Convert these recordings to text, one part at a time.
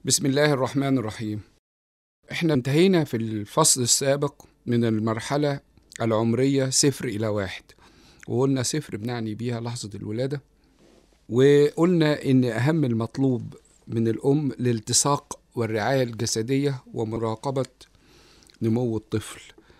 بسم الله الرحمن الرحيم احنا انتهينا في الفصل السابق من المرحلة العمرية صفر إلى واحد وقلنا صفر بنعني بيها لحظة الولادة وقلنا إن أهم المطلوب من الأم الالتصاق والرعاية الجسدية ومراقبة نمو الطفل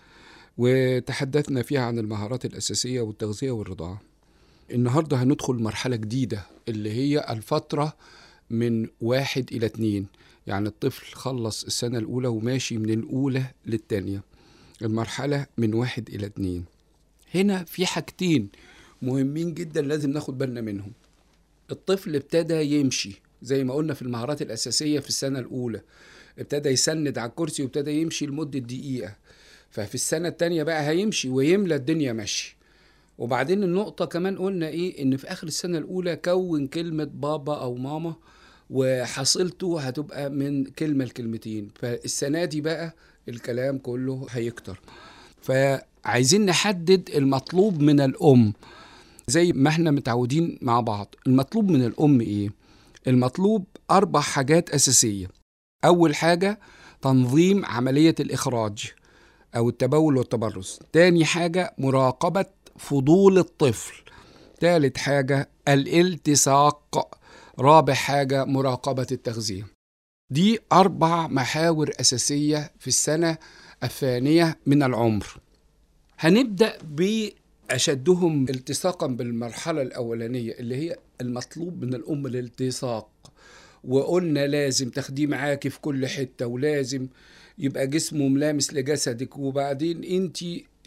وتحدثنا فيها عن المهارات الأساسية والتغذية والرضاعة النهاردة هندخل مرحلة جديدة اللي هي الفترة من واحد إلى اتنين يعني الطفل خلص السنة الأولى وماشي من الأولى للتانية المرحلة من واحد إلى اتنين هنا في حاجتين مهمين جدا لازم ناخد بالنا منهم الطفل ابتدى يمشي زي ما قلنا في المهارات الأساسية في السنة الأولى ابتدى يسند على الكرسي وابتدى يمشي لمدة دقيقة ففي السنة التانية بقى هيمشي ويملى الدنيا مشي وبعدين النقطة كمان قلنا ايه ان في اخر السنة الاولى كون كلمة بابا او ماما وحصيلته هتبقى من كلمة لكلمتين فالسنة دي بقى الكلام كله هيكتر فعايزين نحدد المطلوب من الأم زي ما احنا متعودين مع بعض المطلوب من الأم ايه المطلوب أربع حاجات أساسية أول حاجة تنظيم عملية الإخراج أو التبول والتبرز تاني حاجة مراقبة فضول الطفل تالت حاجة الالتصاق رابع حاجة مراقبة التغذية دي أربع محاور أساسية في السنة الثانية من العمر هنبدأ بأشدهم التصاقا بالمرحلة الأولانية اللي هي المطلوب من الأم الالتصاق وقلنا لازم تاخديه معاكي في كل حتة ولازم يبقى جسمه ملامس لجسدك وبعدين انت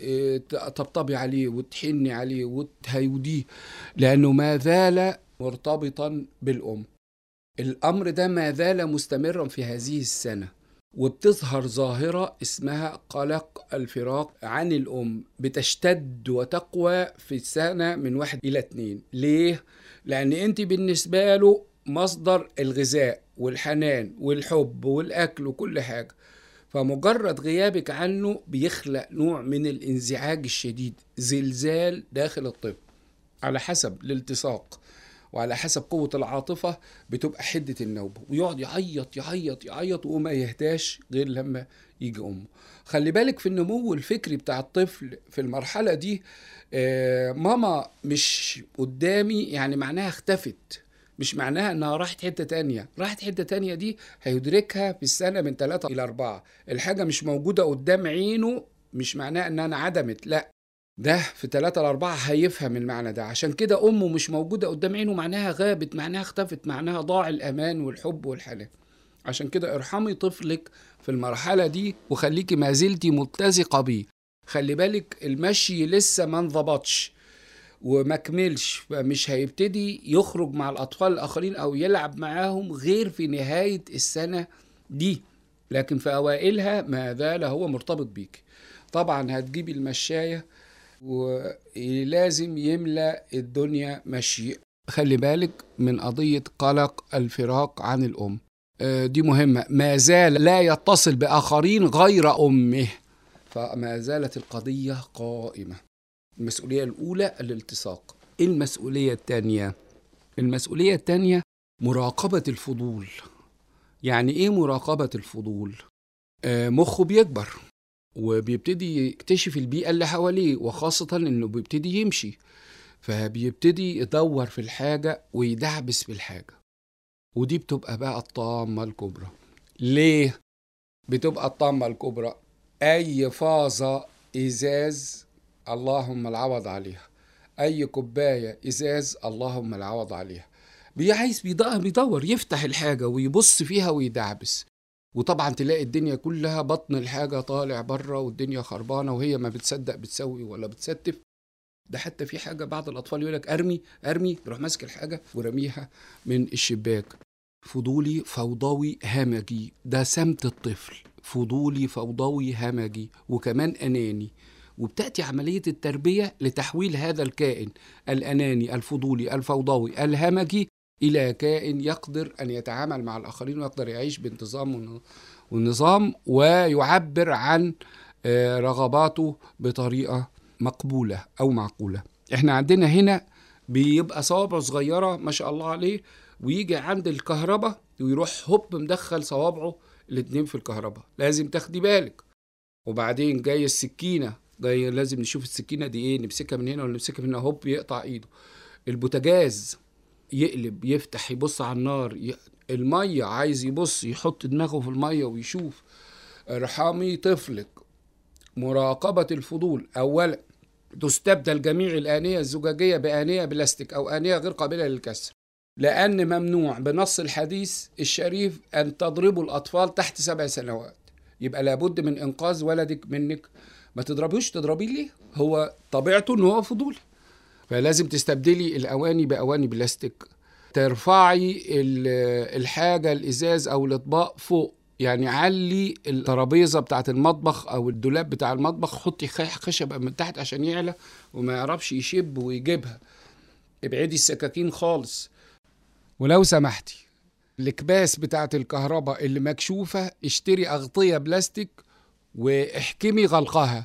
تطبطبي عليه وتحني عليه وتهيوديه لأنه ما زال مرتبطا بالأم الأمر ده ما زال مستمرا في هذه السنة وبتظهر ظاهرة اسمها قلق الفراق عن الأم بتشتد وتقوى في السنة من واحد إلى اتنين ليه؟ لأن أنت بالنسبة له مصدر الغذاء والحنان والحب والأكل وكل حاجة فمجرد غيابك عنه بيخلق نوع من الانزعاج الشديد زلزال داخل الطفل على حسب الالتصاق وعلى حسب قوة العاطفة بتبقى حدة النوبة ويقعد يعيط يعيط يعيط وما يهداش غير لما يجي أمه خلي بالك في النمو الفكري بتاع الطفل في المرحلة دي آه ماما مش قدامي يعني معناها اختفت مش معناها انها راحت حته تانية راحت حته تانية دي هيدركها في السنه من ثلاثة الى أربعة الحاجه مش موجوده قدام عينه مش معناها انها انعدمت لا ده في ثلاثة لأربعة هيفهم المعنى ده عشان كده أمه مش موجودة قدام عينه معناها غابت معناها اختفت معناها ضاع الأمان والحب والحنان عشان كده ارحمي طفلك في المرحلة دي وخليكي ما زلتي متزقة بيه خلي بالك المشي لسه ما انضبطش وما كملش فمش هيبتدي يخرج مع الأطفال الآخرين أو يلعب معاهم غير في نهاية السنة دي لكن في أوائلها ما زال هو مرتبط بيك طبعا هتجيبي المشاية ولازم يملى الدنيا مشي خلي بالك من قضية قلق الفراق عن الأم دي مهمة ما زال لا يتصل بآخرين غير أمه فما زالت القضية قائمة المسؤولية الأولى الالتصاق المسؤولية الثانية المسؤولية الثانية مراقبة الفضول يعني إيه مراقبة الفضول؟ آه مخه بيكبر وبيبتدي يكتشف البيئة اللي حواليه وخاصة إنه بيبتدي يمشي فبيبتدي يدور في الحاجة ويدعبس في الحاجة ودي بتبقى بقى الطامة الكبرى ليه؟ بتبقى الطامة الكبرى أي فازة إزاز اللهم العوض عليها اي كوبايه ازاز اللهم العوض عليها عايز بيدور يفتح الحاجه ويبص فيها ويدعبس وطبعا تلاقي الدنيا كلها بطن الحاجه طالع بره والدنيا خربانه وهي ما بتصدق بتسوي ولا بتستف ده حتى في حاجه بعض الاطفال يقول لك ارمي ارمي يروح ماسك الحاجه ورميها من الشباك فضولي فوضوي همجي ده سمت الطفل فضولي فوضوي همجي وكمان اناني وبتأتي عملية التربية لتحويل هذا الكائن الأناني الفضولي الفوضوي الهمجي إلى كائن يقدر أن يتعامل مع الآخرين ويقدر يعيش بانتظام ونظام ويعبر عن رغباته بطريقة مقبولة أو معقولة احنا عندنا هنا بيبقى صوابع صغيرة ما شاء الله عليه ويجي عند الكهرباء ويروح هوب مدخل صوابعه الاتنين في الكهرباء لازم تاخدي بالك وبعدين جاي السكينه جاي لازم نشوف السكينه دي ايه نمسكها من هنا ولا نمسكها من هنا هوب يقطع ايده البوتاجاز يقلب يفتح يبص على النار ي... الميه عايز يبص يحط دماغه في الميه ويشوف ارحمي طفلك مراقبه الفضول اولا تستبدل جميع الآنية الزجاجية بآنية بلاستيك أو آنية غير قابلة للكسر لأن ممنوع بنص الحديث الشريف أن تضربوا الأطفال تحت سبع سنوات يبقى لابد من إنقاذ ولدك منك ما تضربيهوش تضربيه ليه هو طبيعته ان هو فضولي فلازم تستبدلي الاواني باواني بلاستيك ترفعي الحاجه الازاز او الاطباق فوق يعني علي الترابيزه بتاعه المطبخ او الدولاب بتاع المطبخ حطي خشبه من تحت عشان يعلى وما يعرفش يشب ويجيبها ابعدي السكاكين خالص ولو سمحتي الاكباس بتاعه الكهرباء اللي مكشوفه اشتري اغطيه بلاستيك واحكمي غلقها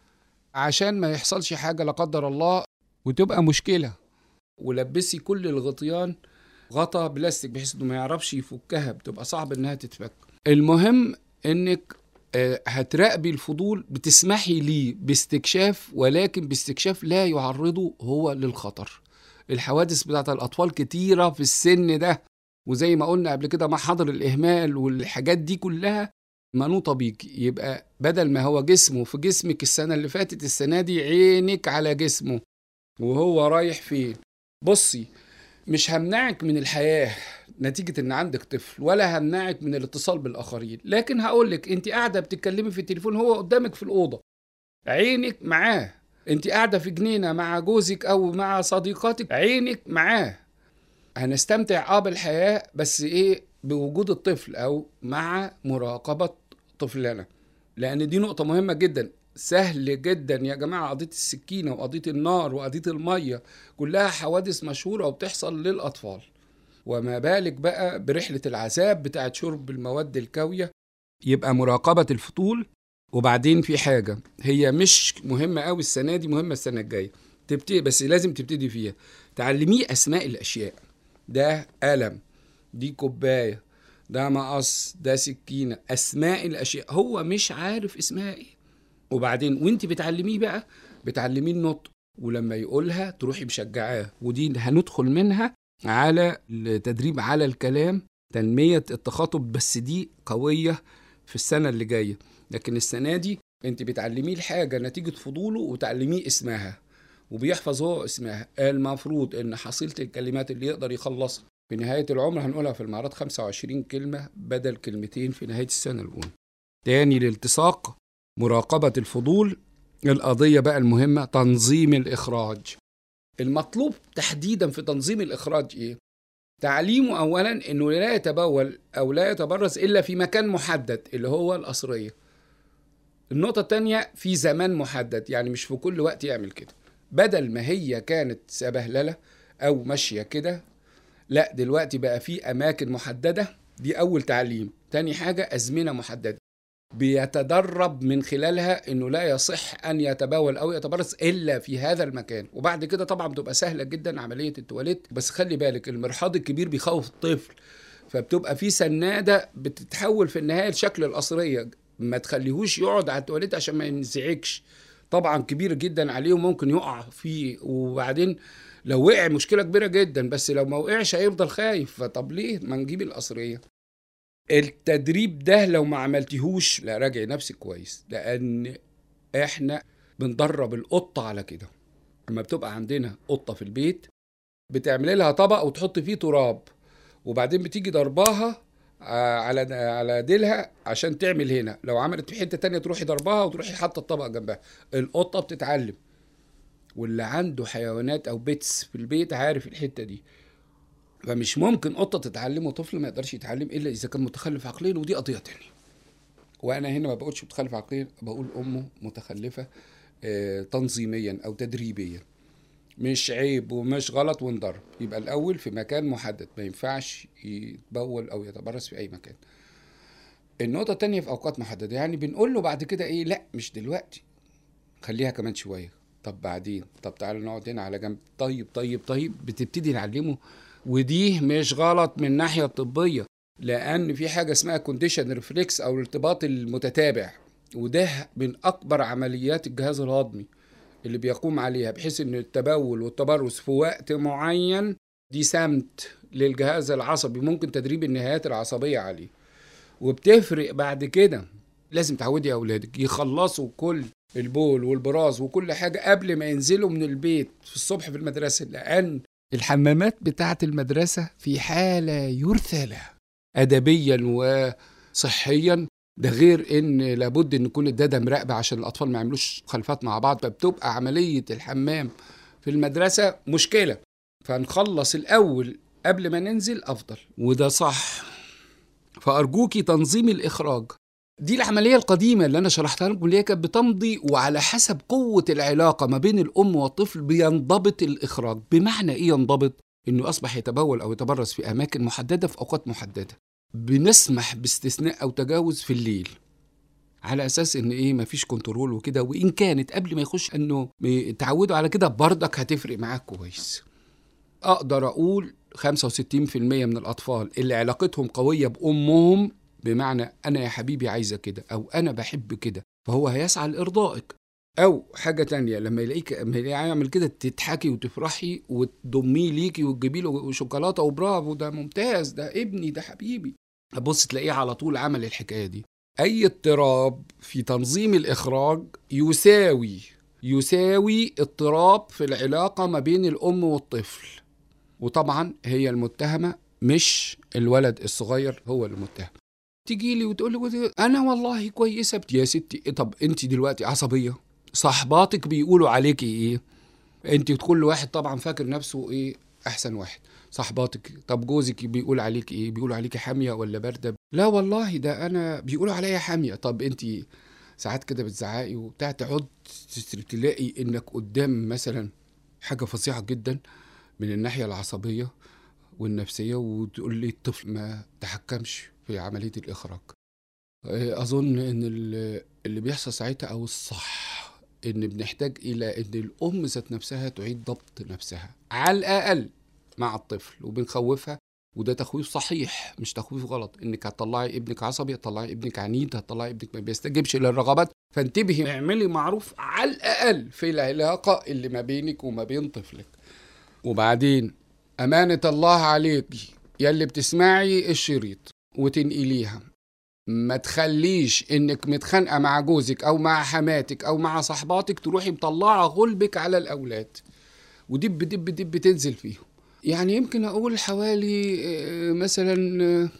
عشان ما يحصلش حاجه لا قدر الله وتبقى مشكله ولبسي كل الغطيان غطا بلاستيك بحيث انه ما يعرفش يفكها بتبقى صعب انها تتفك المهم انك آه، هتراقبي الفضول بتسمحي ليه باستكشاف ولكن باستكشاف لا يعرضه هو للخطر الحوادث بتاعت الاطفال كتيره في السن ده وزي ما قلنا قبل كده محاضر الاهمال والحاجات دي كلها منوطه بيك يبقى بدل ما هو جسمه في جسمك السنه اللي فاتت السنه دي عينك على جسمه وهو رايح فين بصي مش همنعك من الحياه نتيجه ان عندك طفل ولا همنعك من الاتصال بالاخرين لكن هقول لك انت قاعده بتتكلمي في التليفون هو قدامك في الاوضه عينك معاه انت قاعده في جنينه مع جوزك او مع صديقاتك عينك معاه هنستمتع اه بالحياه بس ايه بوجود الطفل او مع مراقبه طفلنا لان دي نقطه مهمه جدا سهل جدا يا جماعه قضيه السكينه وقضيه النار وقضيه الميه كلها حوادث مشهوره وبتحصل للاطفال وما بالك بقى برحله العذاب بتاعه شرب المواد الكاويه يبقى مراقبه الفطول وبعدين في حاجه هي مش مهمه قوي السنه دي مهمه السنه الجايه تبتدي بس لازم تبتدي فيها تعلميه اسماء الاشياء ده قلم دي كوبايه ده مقص ده سكينه اسماء الاشياء هو مش عارف اسمها ايه وبعدين وانت بتعلميه بقى بتعلميه النطق ولما يقولها تروحي مشجعاه ودي هندخل منها على التدريب على الكلام تنمية التخاطب بس دي قوية في السنة اللي جاية لكن السنة دي انت بتعلميه الحاجة نتيجة فضوله وتعلميه اسمها وبيحفظ هو اسمها المفروض ان حصيلة الكلمات اللي يقدر يخلصها في نهاية العمر هنقولها في المعرض 25 كلمة بدل كلمتين في نهاية السنة الأولى تاني الالتصاق مراقبة الفضول القضية بقى المهمة تنظيم الإخراج المطلوب تحديدا في تنظيم الإخراج إيه؟ تعليمه أولا أنه لا يتبول أو لا يتبرز إلا في مكان محدد اللي هو القصرية النقطة الثانية في زمان محدد يعني مش في كل وقت يعمل كده بدل ما هي كانت سبهللة أو ماشية كده لا دلوقتي بقى في أماكن محددة دي أول تعليم تاني حاجة أزمنة محددة بيتدرب من خلالها انه لا يصح ان يتبول او يتبرز الا في هذا المكان وبعد كده طبعا بتبقى سهله جدا عمليه التواليت بس خلي بالك المرحاض الكبير بيخوف الطفل فبتبقى في سناده بتتحول في النهايه لشكل القصريه ما تخليهوش يقعد على التواليت عشان ما ينزعجش طبعا كبير جدا عليه وممكن يقع فيه وبعدين لو وقع مشكله كبيره جدا بس لو ما وقعش هيفضل خايف فطب ليه ما نجيب القصريه التدريب ده لو ما عملتيهوش لا راجعي نفسك كويس لان احنا بندرب القطه على كده اما بتبقى عندنا قطه في البيت بتعملي لها طبق وتحط فيه تراب وبعدين بتيجي ضرباها آه، على على ديلها عشان تعمل هنا لو عملت في حته تانية تروحي ضربها وتروحي حاطه الطبق جنبها القطه بتتعلم واللي عنده حيوانات او بيتس في البيت عارف الحته دي فمش ممكن قطه تتعلم وطفل ما يقدرش يتعلم الا اذا كان متخلف عقليا ودي قضيه تانية وانا هنا ما بقولش متخلف عقليا بقول امه متخلفه آه تنظيميا او تدريبيا مش عيب ومش غلط ونضرب يبقى الاول في مكان محدد ما ينفعش يتبول او يتبرز في اي مكان النقطه التانية في اوقات محدده يعني بنقول له بعد كده ايه لا مش دلوقتي خليها كمان شويه طب بعدين طب تعالى نقعد هنا على جنب طيب طيب طيب بتبتدي نعلمه ودي مش غلط من الناحيه الطبيه لان في حاجه اسمها كونديشن ريفلكس او الارتباط المتتابع وده من اكبر عمليات الجهاز الهضمي اللي بيقوم عليها بحيث ان التبول والتبرز في وقت معين دي سمت للجهاز العصبي ممكن تدريب النهايات العصبيه عليه وبتفرق بعد كده لازم تعودي اولادك يخلصوا كل البول والبراز وكل حاجه قبل ما ينزلوا من البيت في الصبح في المدرسه لان الحمامات بتاعه المدرسه في حاله يرثى لها ادبيا وصحيا ده غير ان لابد ان يكون الداده مراقبه عشان الاطفال ما يعملوش مخالفات مع بعض فبتبقى عمليه الحمام في المدرسه مشكله فنخلص الاول قبل ما ننزل افضل وده صح فارجوكي تنظيم الاخراج دي العملية القديمة اللي أنا شرحتها لكم اللي هي كانت بتمضي وعلى حسب قوة العلاقة ما بين الأم والطفل بينضبط الإخراج بمعنى إيه ينضبط؟ إنه أصبح يتبول أو يتبرز في أماكن محددة في أوقات محددة بنسمح باستثناء أو تجاوز في الليل على اساس ان ايه مفيش كنترول وكده وان كانت قبل ما يخش انه تعودوا على كده بردك هتفرق معاك كويس اقدر اقول 65% من الاطفال اللي علاقتهم قويه بامهم بمعنى انا يا حبيبي عايزه كده او انا بحب كده فهو هيسعى لارضائك او حاجه تانية لما يلاقيك لما يعمل كده تضحكي وتفرحي وتضميه ليكي وتجيبي له شوكولاته وبرافو ده ممتاز ده ابني ده حبيبي ابص تلاقيه على طول عمل الحكايه دي اي اضطراب في تنظيم الاخراج يساوي يساوي اضطراب في العلاقه ما بين الام والطفل وطبعا هي المتهمه مش الولد الصغير هو المتهم تيجي لي وتقول لي انا والله كويسه يا ستي طب انت دلوقتي عصبيه صحباتك بيقولوا عليكي ايه انت كل واحد طبعا فاكر نفسه ايه احسن واحد صحباتك طب جوزك بيقول عليك ايه بيقولوا عليكي حاميه ولا بارده لا والله ده انا بيقولوا عليا حاميه طب انت ساعات كده بتزعقي وبتاع تقعد تلاقي انك قدام مثلا حاجه فظيعه جدا من الناحيه العصبيه والنفسيه وتقول لي الطفل ما تحكمش في عمليه الاخراج اظن ان اللي بيحصل ساعتها او الصح ان بنحتاج الى ان الام ذات نفسها تعيد ضبط نفسها على الاقل مع الطفل وبنخوفها وده تخويف صحيح مش تخويف غلط انك هتطلعي ابنك عصبي هتطلعي ابنك عنيد هتطلعي ابنك ما بيستجيبش للرغبات فانتبهي اعملي معروف على الاقل في العلاقه اللي ما بينك وما بين طفلك وبعدين امانه الله عليكي يلي بتسمعي الشريط وتنقليها ما تخليش انك متخانقه مع جوزك او مع حماتك او مع صحباتك تروحي مطلعه غلبك على الاولاد ودب دب دب تنزل فيهم يعني يمكن اقول حوالي مثلا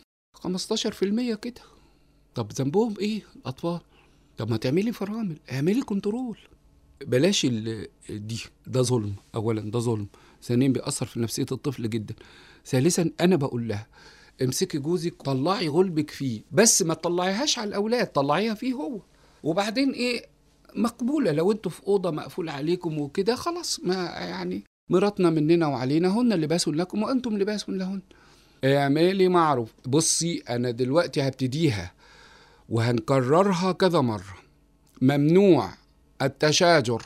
15% كده طب ذنبهم ايه الاطفال طب ما تعملي فرامل اعملي كنترول بلاش دي ده ظلم اولا ده ظلم ثانيا بيأثر في نفسية الطفل جدا ثالثا انا بقول لها امسكي جوزك طلعي غلبك فيه بس ما تطلعيهاش على الاولاد طلعيها فيه هو وبعدين ايه مقبولة لو انتوا في أوضة مقفول عليكم وكده خلاص ما يعني مراتنا مننا وعلينا هن لباس لكم وأنتم لباس لهن اعملي معروف بصي أنا دلوقتي هبتديها وهنكررها كذا مرة ممنوع التشاجر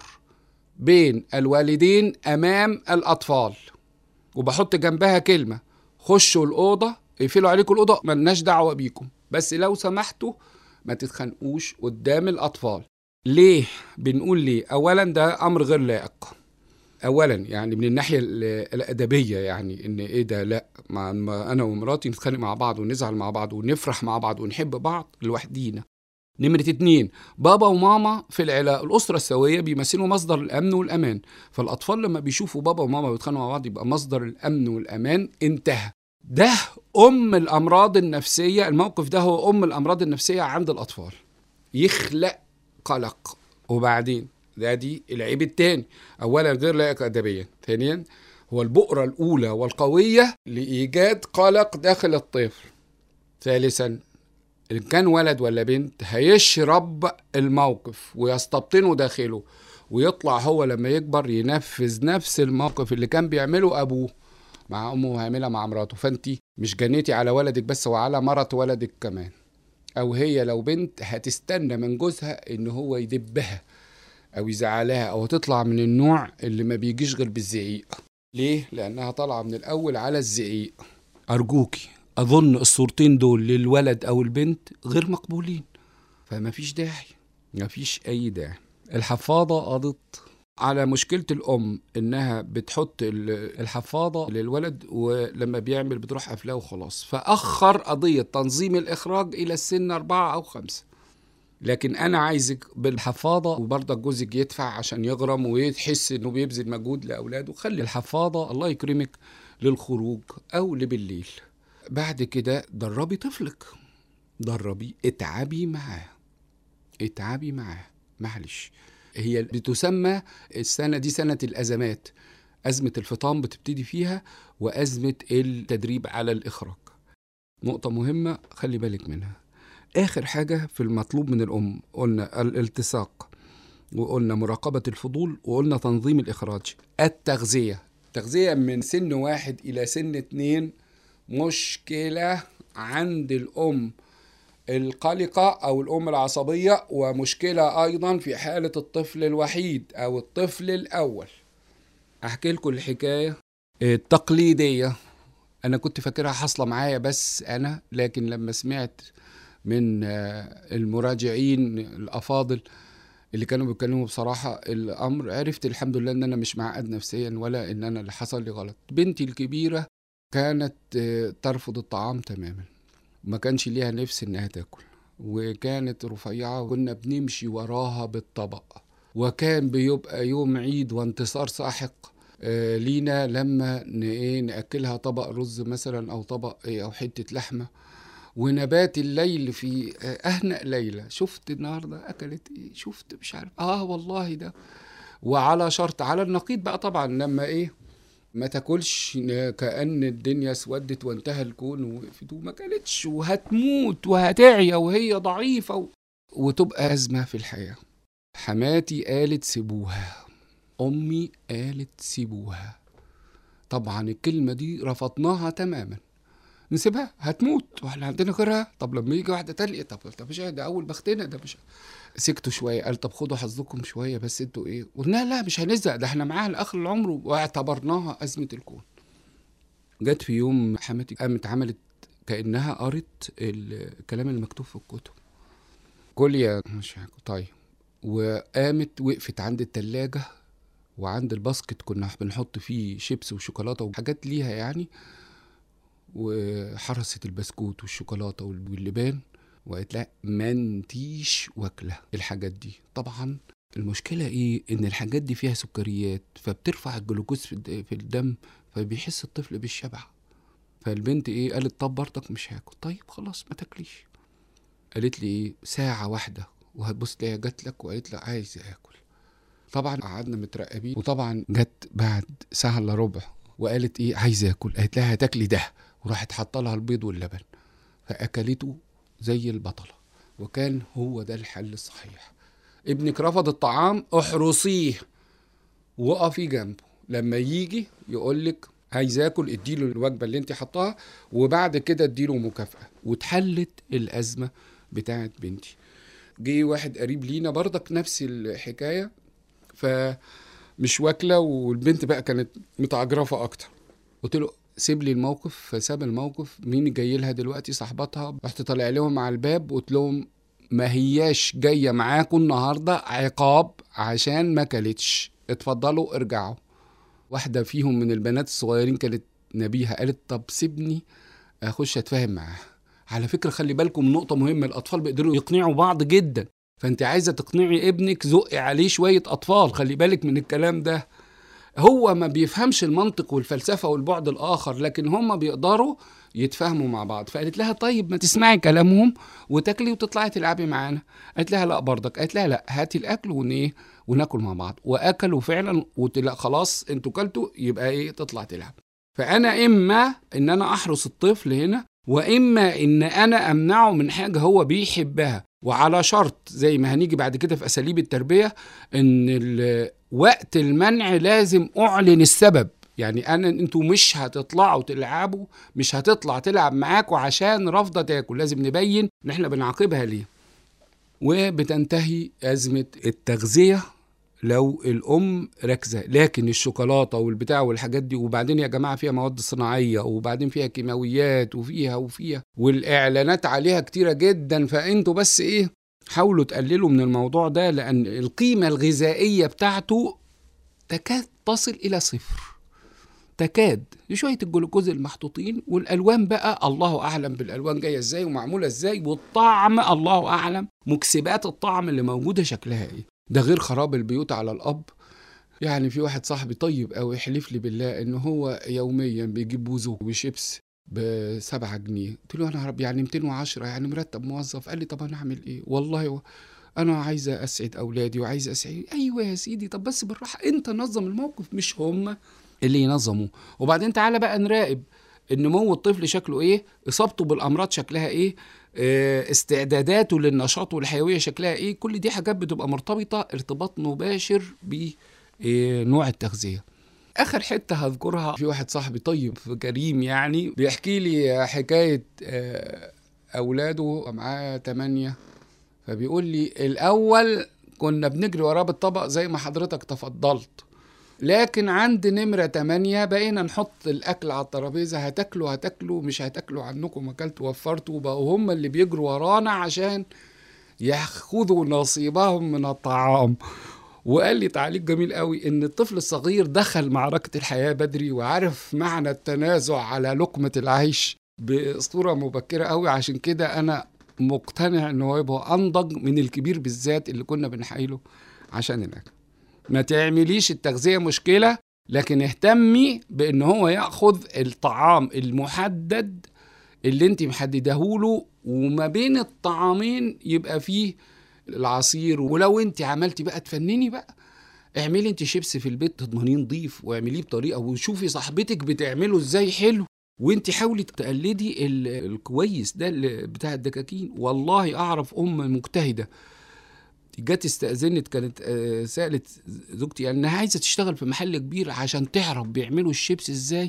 بين الوالدين أمام الأطفال وبحط جنبها كلمة خشوا الأوضة اقفلوا عليكم الأوضة ملناش دعوة بيكم بس لو سمحتوا ما تتخانقوش قدام الأطفال ليه بنقول ليه اولا ده امر غير لائق اولا يعني من الناحيه الادبيه يعني ان ايه ده لا مع انا ومراتي نتخانق مع بعض ونزعل مع بعض ونفرح مع بعض ونحب بعض لوحدينا نمرة اتنين بابا وماما في العلاقة الأسرة السوية بيمثلوا مصدر الأمن والأمان فالأطفال لما بيشوفوا بابا وماما بيتخانقوا مع بعض يبقى مصدر الأمن والأمان انتهى ده أم الأمراض النفسية الموقف ده هو أم الأمراض النفسية عند الأطفال يخلق قلق وبعدين ده دي العيب التاني اولا غير لائق ادبيا ثانيا هو البؤرة الأولى والقوية لإيجاد قلق داخل الطفل ثالثا إن كان ولد ولا بنت هيشرب الموقف ويستبطنه داخله ويطلع هو لما يكبر ينفذ نفس الموقف اللي كان بيعمله أبوه مع أمه وهيعملها مع مراته فأنت مش جنيتي على ولدك بس وعلى مرة ولدك كمان او هي لو بنت هتستنى من جوزها ان هو يدبها او يزعلها او تطلع من النوع اللي ما بيجيش غير بالزعيق ليه لانها طالعه من الاول على الزعيق ارجوكي اظن الصورتين دول للولد او البنت غير مقبولين فما فيش داعي ما فيش اي داعي الحفاضه قضت على مشكلة الأم إنها بتحط الحفاضة للولد ولما بيعمل بتروح قافلاه وخلاص فأخر قضية تنظيم الإخراج إلى السن أربعة أو خمسة لكن أنا عايزك بالحفاضة وبرضك جوزك يدفع عشان يغرم ويحس إنه بيبذل مجهود لأولاده خلي الحفاضة الله يكرمك للخروج أو لبالليل بعد كده دربي طفلك دربي اتعبي معاه اتعبي معاه معلش هي بتسمى السنة دي سنة الأزمات أزمة الفطام بتبتدي فيها وأزمة التدريب على الإخراج نقطة مهمة خلي بالك منها آخر حاجة في المطلوب من الأم قلنا الالتصاق وقلنا مراقبة الفضول وقلنا تنظيم الإخراج التغذية تغذية من سن واحد إلى سن اتنين مشكلة عند الأم القلقة أو الأم العصبية ومشكلة أيضا في حالة الطفل الوحيد أو الطفل الأول أحكي لكم الحكاية التقليدية أنا كنت فاكرها حاصلة معايا بس أنا لكن لما سمعت من المراجعين الأفاضل اللي كانوا بيتكلموا بصراحة الأمر عرفت الحمد لله إن أنا مش معقد نفسيا ولا إن أنا اللي حصل لي غلط بنتي الكبيرة كانت ترفض الطعام تماما ما كانش ليها نفس انها تاكل وكانت رفيعة وكنا بنمشي وراها بالطبق وكان بيبقى يوم عيد وانتصار ساحق آه لينا لما ايه ناكلها طبق رز مثلا او طبق إيه او حته لحمه ونبات الليل في اهنأ ليله شفت النهارده اكلت ايه شفت مش عارف اه والله ده وعلى شرط على النقيض بقى طبعا لما ايه ما تاكلش كأن الدنيا اسودت وانتهى الكون وقفت وما كانتش وهتموت وهتعيا وهي ضعيفة و... وتبقى أزمة في الحياة حماتي قالت سيبوها أمي قالت سيبوها طبعا الكلمة دي رفضناها تماما نسيبها هتموت واحنا عندنا غيرها طب لما يجي واحدة تانية طب طب مش ده أول بختنا ده مش سكتوا شويه قال طب خدوا حظكم شويه بس انتوا ايه قلنا لا مش هنزق ده احنا معاها لاخر العمر واعتبرناها ازمه الكون جت في يوم حماتي قامت عملت كانها قرت الكلام المكتوب في الكتب كل يا مش طيب وقامت وقفت عند التلاجة وعند الباسكت كنا بنحط فيه شيبس وشوكولاته وحاجات ليها يعني وحرست البسكوت والشوكولاته واللبان وقالت لها ما انتيش واكله الحاجات دي طبعا المشكله ايه ان الحاجات دي فيها سكريات فبترفع الجلوكوز في الدم فبيحس الطفل بالشبع فالبنت ايه قالت طب برضك مش هاكل طيب خلاص ما تاكليش قالت لي ايه ساعه واحده وهتبص تلاقيها جات لك وقالت لي عايزه اكل طبعا قعدنا مترقبين وطبعا جت بعد ساعه الا ربع وقالت ايه عايزه اكل قالت لها هتاكلي ده وراحت حاطه لها البيض واللبن فاكلته زي البطلة وكان هو ده الحل الصحيح ابنك رفض الطعام احرصيه وقفي جنبه لما يجي يقول لك عايز اكل اديله الوجبه اللي انت حطاها وبعد كده اديله مكافاه واتحلت الازمه بتاعت بنتي جه واحد قريب لينا برضك نفس الحكايه فمش واكله والبنت بقى كانت متعجرفه اكتر قلت له سيب لي الموقف فساب الموقف مين جاي لها دلوقتي صاحبتها رحت طالع لهم على الباب وقلت لهم ما هياش جايه معاكم النهارده عقاب عشان ما كلتش اتفضلوا ارجعوا واحده فيهم من البنات الصغيرين كانت نبيهه قالت طب سيبني اخش اتفاهم معاها على فكره خلي بالكم نقطه مهمه الاطفال بيقدروا يقنعوا بعض جدا فانت عايزه تقنعي ابنك زقي عليه شويه اطفال خلي بالك من الكلام ده هو ما بيفهمش المنطق والفلسفه والبعد الاخر لكن هم بيقدروا يتفاهموا مع بعض فقالت لها طيب ما تسمعي كلامهم وتاكلي وتطلعي تلعبي معانا قالت لها لا برضك قالت لها لا هاتي الاكل ونيه وناكل مع بعض واكلوا فعلا وتلا خلاص انتوا كلتوا يبقى ايه تطلع تلعب فانا اما ان انا احرس الطفل هنا واما ان انا امنعه من حاجه هو بيحبها وعلى شرط زي ما هنيجي بعد كده في اساليب التربيه ان وقت المنع لازم اعلن السبب يعني انا انتوا مش هتطلعوا تلعبوا مش هتطلع تلعب معاكوا عشان رافضه تاكل لازم نبين ان احنا بنعاقبها ليه وبتنتهي ازمه التغذيه لو الام راكزه لكن الشوكولاته والبتاع والحاجات دي وبعدين يا جماعه فيها مواد صناعيه وبعدين فيها كيماويات وفيها وفيها والاعلانات عليها كتيره جدا فانتوا بس ايه حاولوا تقللوا من الموضوع ده لان القيمه الغذائيه بتاعته تكاد تصل الى صفر تكاد شويه الجلوكوز المحطوطين والالوان بقى الله اعلم بالالوان جايه ازاي ومعموله ازاي والطعم الله اعلم مكسبات الطعم اللي موجوده شكلها ايه ده غير خراب البيوت على الاب يعني في واحد صاحبي طيب قوي يحلف لي بالله ان هو يوميا بيجيب بوزو وشيبس بسبعة جنيه قلت له انا رب يعني 210 يعني مرتب موظف قال لي طب انا اعمل ايه والله انا عايزه اسعد اولادي وعايزه اسعد ايوه يا سيدي طب بس بالراحه انت نظم الموقف مش هم اللي ينظموه وبعدين تعالى بقى نراقب النمو الطفل شكله ايه اصابته بالامراض شكلها ايه آه، استعداداته للنشاط والحيويه شكلها ايه كل دي حاجات بتبقى مرتبطه ارتباط مباشر بنوع التغذيه اخر حته هذكرها في واحد صاحبي طيب كريم يعني بيحكي لي حكايه آه، اولاده معاه تمانية فبيقول لي الاول كنا بنجري وراه بالطبق زي ما حضرتك تفضلت لكن عند نمرة تمانية بقينا نحط الأكل على الترابيزة هتاكلوا هتاكلوا مش هتاكلوا عنكم أكلتوا وفرتوا بقوا هم اللي بيجروا ورانا عشان ياخذوا نصيبهم من الطعام وقال لي تعليق جميل قوي ان الطفل الصغير دخل معركة الحياة بدري وعرف معنى التنازع على لقمة العيش بصورة مبكرة قوي عشان كده انا مقتنع ان هو يبقى انضج من الكبير بالذات اللي كنا بنحايله عشان الاكل ما تعمليش التغذية مشكلة لكن اهتمي بان هو ياخذ الطعام المحدد اللي انت محدده له وما بين الطعامين يبقى فيه العصير ولو انت عملتي بقى تفنني بقى اعملي انت شيبس في البيت تضمنيه نضيف واعمليه بطريقه وشوفي صاحبتك بتعمله ازاي حلو وانت حاولي تقلدي الكويس ده بتاع الدكاكين والله اعرف ام مجتهده جت استأذنت كانت آه، سألت زوجتي يعني انها عايزه تشتغل في محل كبير عشان تعرف بيعملوا الشيبس ازاي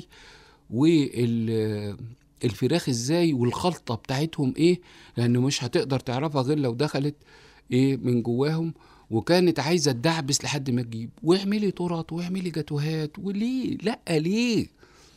والفراخ ازاي والخلطه بتاعتهم ايه لان مش هتقدر تعرفها غير لو دخلت ايه من جواهم وكانت عايزه تدعبس لحد ما تجيب واعملي تورت واعملي جاتوهات وليه لا ليه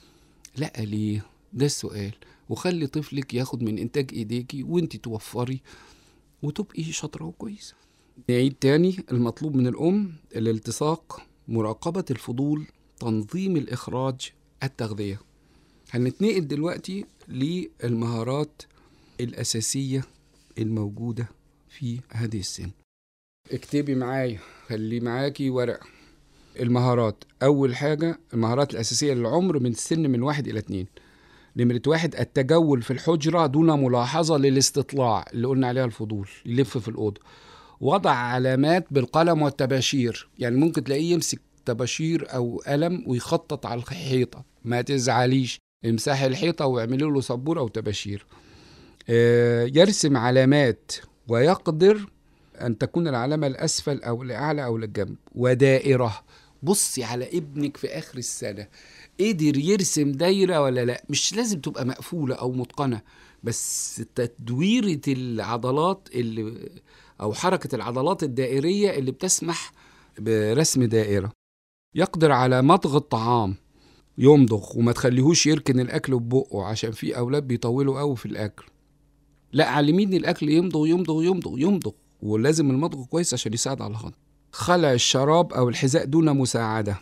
لا ليه ده السؤال وخلي طفلك ياخد من انتاج ايديكي وانت توفري وتبقي شاطره وكويسه نعيد تاني المطلوب من الأم الالتصاق مراقبة الفضول تنظيم الإخراج التغذية هنتنقل دلوقتي للمهارات الأساسية الموجودة في هذه السن اكتبي معايا خلي معاكي ورقة المهارات أول حاجة المهارات الأساسية للعمر من السن من واحد إلى اتنين نمرة واحد التجول في الحجرة دون ملاحظة للاستطلاع اللي قلنا عليها الفضول يلف في الأوضة وضع علامات بالقلم والتباشير يعني ممكن تلاقيه يمسك تباشير او قلم ويخطط على الحيطه ما تزعليش امسحي الحيطه واعملي له سبوره او تباشير آه، يرسم علامات ويقدر ان تكون العلامه الاسفل او الاعلى او للجنب ودائره بصي على ابنك في اخر السنه قدر يرسم دايره ولا لا مش لازم تبقى مقفوله او متقنه بس تدويره العضلات اللي أو حركة العضلات الدائرية اللي بتسمح برسم دائرة يقدر على مضغ الطعام يمضغ وما تخليهوش يركن الأكل ببقه عشان في أولاد بيطولوا قوي في الأكل لا علميني الأكل يمضغ يمضغ يمضغ يمضغ ولازم المضغ كويس عشان يساعد على الهضم خلع الشراب أو الحذاء دون مساعدة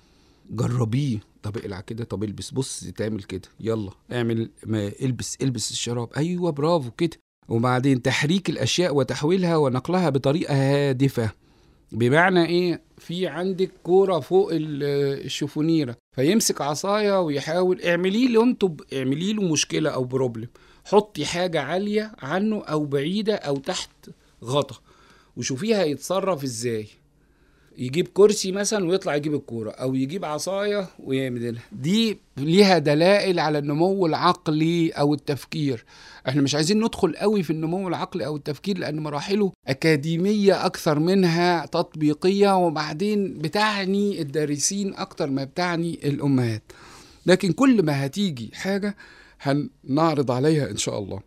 جربيه طب اقلع كده طب البس بص تعمل كده يلا اعمل ما البس البس الشراب ايوه برافو كده وبعدين تحريك الاشياء وتحويلها ونقلها بطريقه هادفه بمعنى ايه في عندك كوره فوق الشفونيره فيمسك عصايه ويحاول اعملي له انتوا اعملي له مشكله او بروبلم حطي حاجه عاليه عنه او بعيده او تحت غطا وشوفيها يتصرف ازاي يجيب كرسي مثلا ويطلع يجيب الكوره او يجيب عصايه ويعملها دي ليها دلائل على النمو العقلي او التفكير احنا مش عايزين ندخل قوي في النمو العقلي او التفكير لان مراحله اكاديميه اكثر منها تطبيقيه وبعدين بتعني الدارسين اكثر ما بتعني الامهات لكن كل ما هتيجي حاجه هنعرض عليها ان شاء الله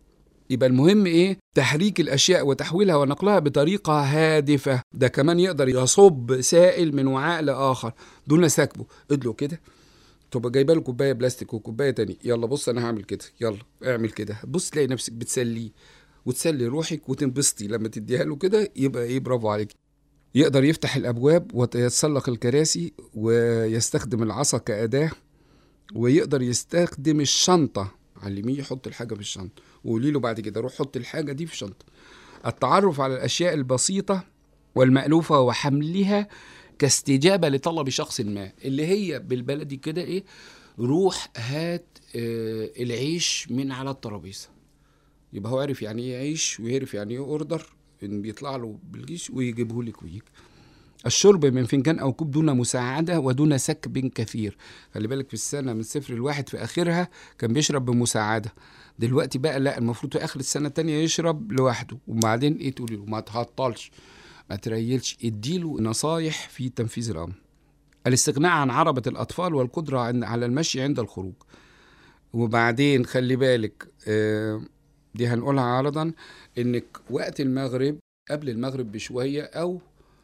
يبقى المهم ايه تحريك الاشياء وتحويلها ونقلها بطريقه هادفه ده كمان يقدر يصب سائل من وعاء لاخر دون سكبه ادلو كده تبقى جايبه له كوبايه بلاستيك وكوبايه تانية يلا بص انا هعمل كده يلا اعمل كده بص تلاقي نفسك بتسليه وتسلي روحك وتنبسطي لما تديها له كده يبقى ايه برافو عليك يقدر يفتح الابواب ويتسلق الكراسي ويستخدم العصا كاداه ويقدر يستخدم الشنطه علميه يحط الحاجه في الشنطه وقولي له بعد كده روح حط الحاجه دي في الشنطه التعرف على الاشياء البسيطه والمألوفه وحملها كاستجابه لطلب شخص ما اللي هي بالبلدي كده ايه روح هات آه العيش من على الترابيزه يبقى هو عرف يعني ايه عيش ويعرف يعني ايه اوردر ان بيطلع له بالجيش ويجيبه لك ويجي الشرب من فنجان او كوب دون مساعده ودون سكب كثير خلي بالك في السنه من صفر الواحد في اخرها كان بيشرب بمساعده دلوقتي بقى لا المفروض في اخر السنه التانية يشرب لوحده وبعدين ايه تقولي له ما تهطلش ما تريلش اديله نصايح في تنفيذ الامر الاستغناء عن عربة الأطفال والقدرة على المشي عند الخروج وبعدين خلي بالك دي هنقولها عرضا انك وقت المغرب قبل المغرب بشوية أو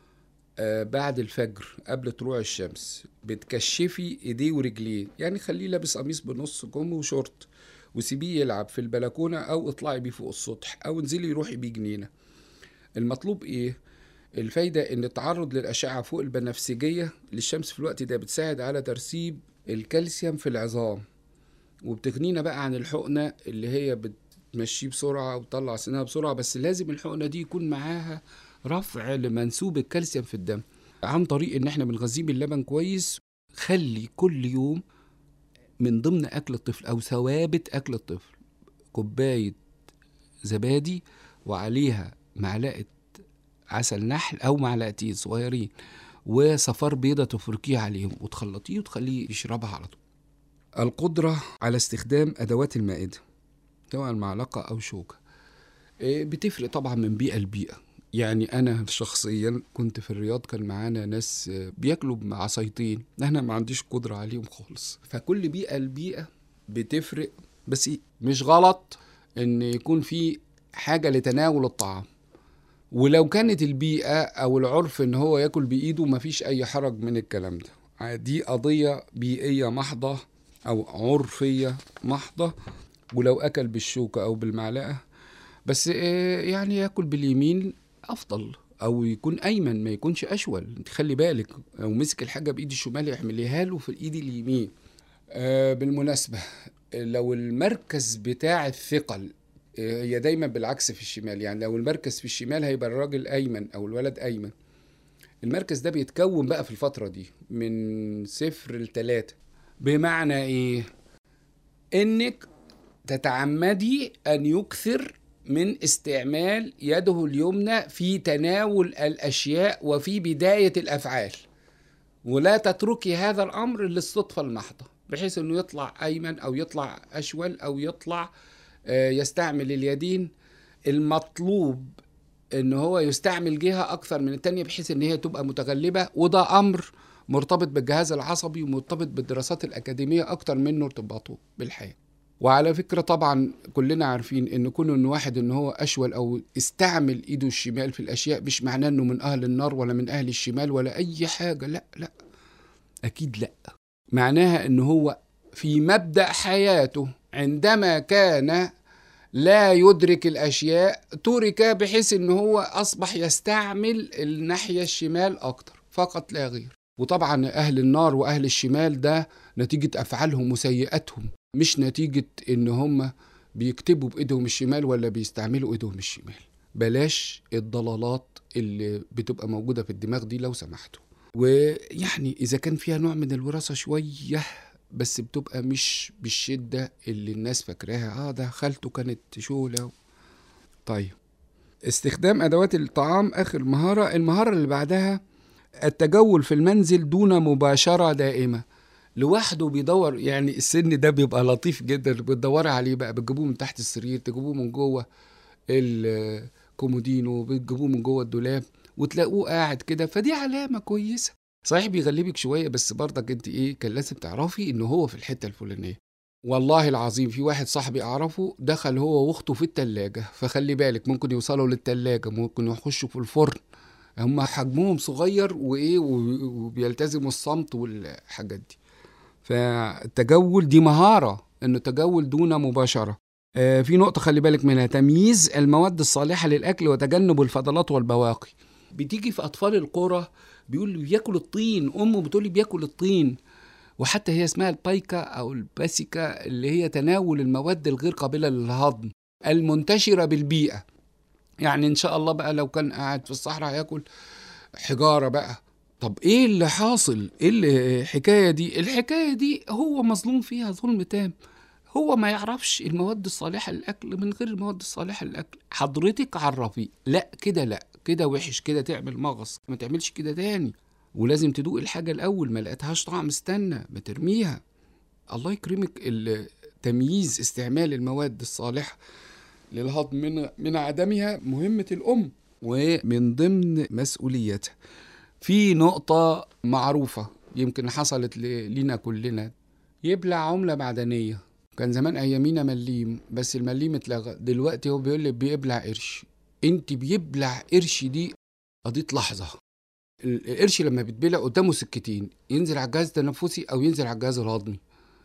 بعد الفجر قبل طلوع الشمس بتكشفي ايديه ورجليه يعني خليه لابس قميص بنص كم وشورت وسيبيه يلعب في البلكونه او اطلعي بيه فوق السطح او انزلي روحي بيه جنينه المطلوب ايه الفايدة إن التعرض للأشعة فوق البنفسجية للشمس في الوقت ده بتساعد على ترسيب الكالسيوم في العظام وبتغنينا بقى عن الحقنة اللي هي بتمشيه بسرعة وتطلع سنها بسرعة بس لازم الحقنة دي يكون معاها رفع لمنسوب الكالسيوم في الدم عن طريق إن إحنا بنغذيه باللبن كويس خلي كل يوم من ضمن أكل الطفل أو ثوابت أكل الطفل كوباية زبادي وعليها معلقة عسل نحل او معلقتين صغيرين وصفار بيضة تفركيه عليهم وتخلطيه وتخليه يشربها على طول القدرة على استخدام أدوات المائدة سواء معلقة أو شوكة بتفرق طبعا من بيئة لبيئة يعني أنا شخصيا كنت في الرياض كان معانا ناس بياكلوا بعصايتين أنا ما عنديش قدرة عليهم خالص فكل بيئة لبيئة بتفرق بس مش غلط إن يكون في حاجة لتناول الطعام ولو كانت البيئة أو العرف إن هو ياكل بإيده مفيش أي حرج من الكلام ده دي قضية بيئية محضة أو عرفية محضة ولو أكل بالشوكة أو بالمعلقة بس يعني ياكل باليمين أفضل أو يكون أيمن ما يكونش أشول أنت خلي بالك لو مسك الحاجة بإيد الشمال يحملها له في الإيد اليمين آه بالمناسبة لو المركز بتاع الثقل هي دايما بالعكس في الشمال يعني لو المركز في الشمال هيبقى الراجل ايمن او الولد ايمن المركز ده بيتكون بقى في الفتره دي من صفر لتلاتة بمعنى ايه انك تتعمدي ان يكثر من استعمال يده اليمنى في تناول الاشياء وفي بدايه الافعال ولا تتركي هذا الامر للصدفه المحضه بحيث انه يطلع ايمن او يطلع اشول او يطلع يستعمل اليدين المطلوب ان هو يستعمل جهة اكثر من التانية بحيث ان هي تبقى متغلبة وده امر مرتبط بالجهاز العصبي ومرتبط بالدراسات الاكاديمية اكتر منه ارتباطه بالحياة وعلى فكرة طبعا كلنا عارفين ان كون ان واحد ان هو اشول او استعمل ايده الشمال في الاشياء مش معناه انه من اهل النار ولا من اهل الشمال ولا اي حاجة لا لا اكيد لا معناها ان هو في مبدأ حياته عندما كان لا يدرك الاشياء ترك بحيث ان هو اصبح يستعمل الناحيه الشمال اكتر فقط لا غير وطبعا اهل النار واهل الشمال ده نتيجه افعالهم وسيئاتهم مش نتيجه ان هم بيكتبوا بايدهم الشمال ولا بيستعملوا ايدهم الشمال بلاش الضلالات اللي بتبقى موجوده في الدماغ دي لو سمحتوا ويعني اذا كان فيها نوع من الوراثه شويه بس بتبقى مش بالشدة اللي الناس فاكراها اه ده خالته كانت شولة طيب استخدام أدوات الطعام آخر مهارة المهارة اللي بعدها التجول في المنزل دون مباشرة دائمة لوحده بيدور يعني السن ده بيبقى لطيف جدا بتدوري عليه بقى بتجيبوه من تحت السرير تجيبوه من جوه الكومودينو بتجيبوه من جوه الدولاب وتلاقوه قاعد كده فدي علامة كويسة صحيح بيغلبك شويه بس برضك انت ايه كان لازم تعرفي ان هو في الحته الفلانيه والله العظيم في واحد صاحبي اعرفه دخل هو واخته في التلاجة فخلي بالك ممكن يوصلوا للتلاجة ممكن يخشوا في الفرن هم حجمهم صغير وايه و- وبيلتزموا الصمت والحاجات دي فالتجول دي مهارة انه تجول دون مباشرة آه، في نقطة خلي بالك منها تمييز المواد الصالحة للأكل وتجنب الفضلات والبواقي بتيجي في أطفال القرى بيقول لي بياكل الطين أمه بتقول لي بياكل الطين وحتى هي اسمها البايكا أو الباسيكا اللي هي تناول المواد الغير قابلة للهضم المنتشرة بالبيئة يعني إن شاء الله بقى لو كان قاعد في الصحراء هياكل حجارة بقى طب ايه اللي حاصل ايه اللي- الحكايه دي الحكايه دي هو مظلوم فيها ظلم تام هو ما يعرفش المواد الصالحه للاكل من غير المواد الصالحه للاكل حضرتك عرفي لا كده لا كده وحش كده تعمل مغص ما تعملش كده تاني ولازم تدوق الحاجه الاول ما لقيتهاش طعم استنى ما ترميها الله يكرمك ال- تمييز استعمال المواد الصالحه للهضم من من عدمها مهمه الام ومن ضمن مسؤوليتها في نقطة معروفة يمكن حصلت ل- لينا كلنا يبلع عملة معدنية كان زمان أيامينا مليم بس المليم اتلغى دلوقتي هو بيقول لك بيبلع قرش انت بيبلع قرش دي قضية لحظة ال- القرش لما بيتبلع قدامه سكتين ينزل على الجهاز التنفسي أو ينزل على الجهاز الهضمي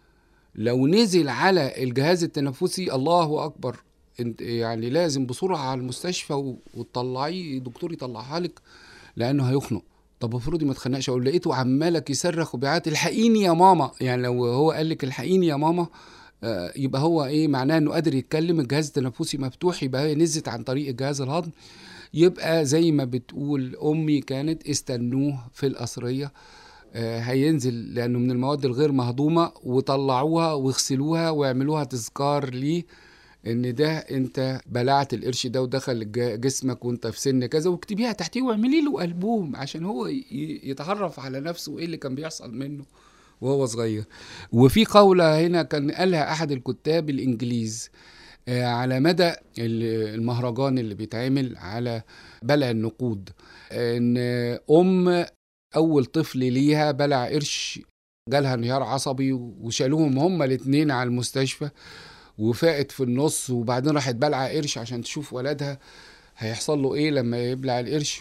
لو نزل على الجهاز التنفسي الله أكبر انت يعني لازم بسرعة على المستشفى و- وتطلعيه دكتور يطلعها لك لأنه هيخنق طب افرضي ما اتخنقش اقول لقيته عمالك يصرخ وبيعيط الحقيني يا ماما يعني لو هو قال لك الحقيني يا ماما آه، يبقى هو ايه معناه انه قادر يتكلم الجهاز التنفسي مفتوح يبقى هي نزلت عن طريق الجهاز الهضمي يبقى زي ما بتقول امي كانت استنوه في القصريه آه، هينزل لانه من المواد الغير مهضومه وطلعوها واغسلوها واعملوها تذكار ليه ان ده انت بلعت القرش ده ودخل الج- جسمك وانت في سن كذا واكتبيها تحتيه واعملي له البوم عشان هو ي- يتعرف على نفسه وايه اللي كان بيحصل منه وهو صغير وفي قولة هنا كان قالها أحد الكتاب الإنجليز آه، على مدى ال- المهرجان اللي بيتعمل على بلع النقود إن أم أول طفل ليها بلع قرش جالها انهيار عصبي وشالوهم هما الاتنين على المستشفى وفاقت في النص وبعدين راحت بلعة قرش عشان تشوف ولدها هيحصل له ايه لما يبلع القرش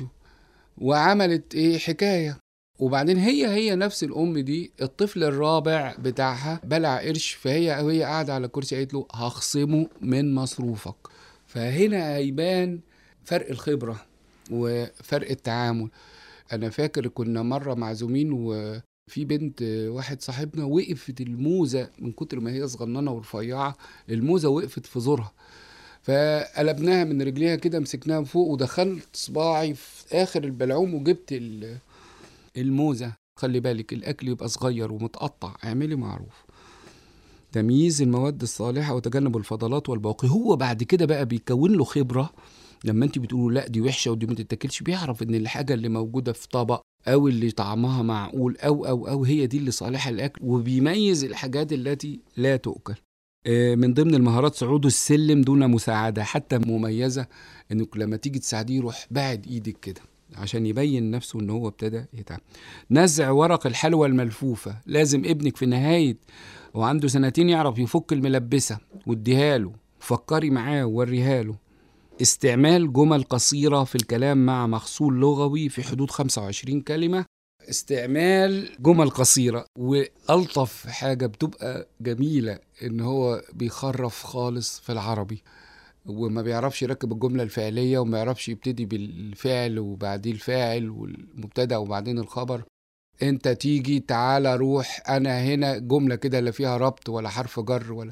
وعملت ايه حكاية وبعدين هي هي نفس الام دي الطفل الرابع بتاعها بلع قرش فهي وهي قاعده على كرسي قالت له هخصمه من مصروفك فهنا هيبان فرق الخبره وفرق التعامل انا فاكر كنا مره معزومين وفي بنت واحد صاحبنا وقفت الموزه من كتر ما هي صغننه ورفيعه الموزه وقفت في زورها فقلبناها من رجليها كده مسكناها من فوق ودخلت صباعي في اخر البلعوم وجبت ال- الموزه خلي بالك الاكل يبقى صغير ومتقطع اعملي معروف تمييز المواد الصالحه وتجنب الفضلات والبواقي هو بعد كده بقى بيكون له خبره لما انت بتقولوا لا دي وحشه ودي ما تتاكلش بيعرف ان الحاجه اللي موجوده في طبق او اللي طعمها معقول او او او هي دي اللي صالحه للاكل وبيميز الحاجات التي لا تؤكل آه، من ضمن المهارات صعود السلم دون مساعده حتى مميزه انك لما تيجي تساعديه يروح بعد ايدك كده عشان يبين نفسه ان هو ابتدى يتعب نزع ورق الحلوى الملفوفه لازم ابنك في نهايه وعنده سنتين يعرف يفك الملبسه واديها له فكري معاه ووريها له استعمال جمل قصيرة في الكلام مع مخصول لغوي في حدود 25 كلمة استعمال جمل قصيرة وألطف حاجة بتبقى جميلة إن هو بيخرف خالص في العربي وما بيعرفش يركب الجملة الفعلية وما يعرفش يبتدي بالفعل وبعدين الفاعل والمبتدأ وبعدين الخبر انت تيجي تعالى روح انا هنا جملة كده لا فيها ربط ولا حرف جر ولا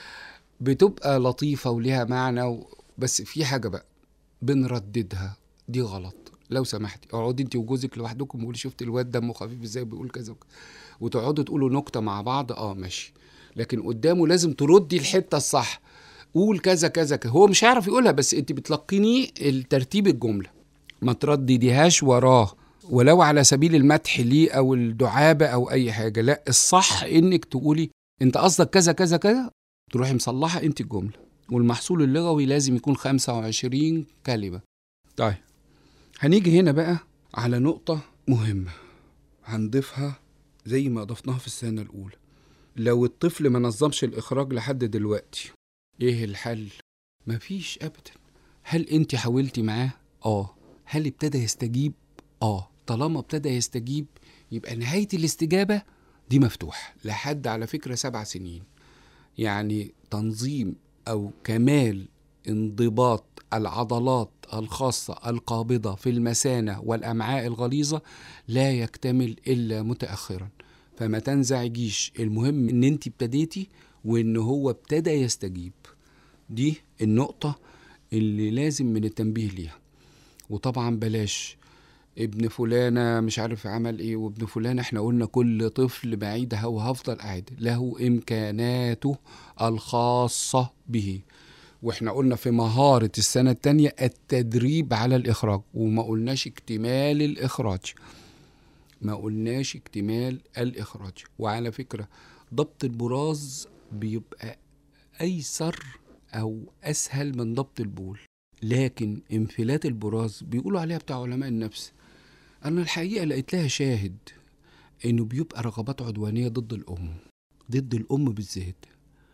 بتبقى لطيفة وليها معنى و... بس في حاجة بقى بنرددها دي غلط لو سمحتي اقعدي انت وجوزك لوحدكم وقولي شفت الواد دمه خفيف ازاي بيقول كذا وكذا وتقعدوا تقولوا نكتة مع بعض اه ماشي لكن قدامه لازم تردي الحتة الصح قول كذا كذا كذا هو مش هيعرف يقولها بس انت بتلقينيه الترتيب الجملة ما تردديهاش وراه ولو على سبيل المدح ليه او الدعابة او اي حاجة لا الصح انك تقولي انت قصدك كذا كذا كذا تروحي مصلحة انت الجملة والمحصول اللغوي لازم يكون 25 كلمة طيب هنيجي هنا بقى على نقطة مهمة هنضيفها زي ما أضفناها في السنة الأولى لو الطفل ما نظمش الإخراج لحد دلوقتي إيه الحل؟ مفيش أبدا هل أنت حاولتي معاه؟ آه هل ابتدى يستجيب؟ آه طالما ابتدى يستجيب يبقى نهاية الاستجابة دي مفتوح لحد على فكرة سبع سنين يعني تنظيم أو كمال انضباط العضلات الخاصة القابضة في المثانة والأمعاء الغليظة لا يكتمل إلا متأخرا فما تنزعجيش المهم إن أنت ابتديتي وإن هو ابتدى يستجيب دي النقطة اللي لازم من التنبيه ليها وطبعا بلاش ابن فلانة مش عارف عمل ايه وابن فلانة احنا قلنا كل طفل بعيدها وهفضل قاعد له امكاناته الخاصة به واحنا قلنا في مهارة السنة التانية التدريب على الإخراج وما قلناش اكتمال الإخراج ما قلناش اكتمال الإخراج وعلى فكرة ضبط البراز بيبقى أيسر أو أسهل من ضبط البول لكن انفلات البراز بيقولوا عليها بتاع علماء النفس أنا الحقيقة لقيت لها شاهد إنه بيبقى رغبات عدوانية ضد الأم ضد الأم بالذات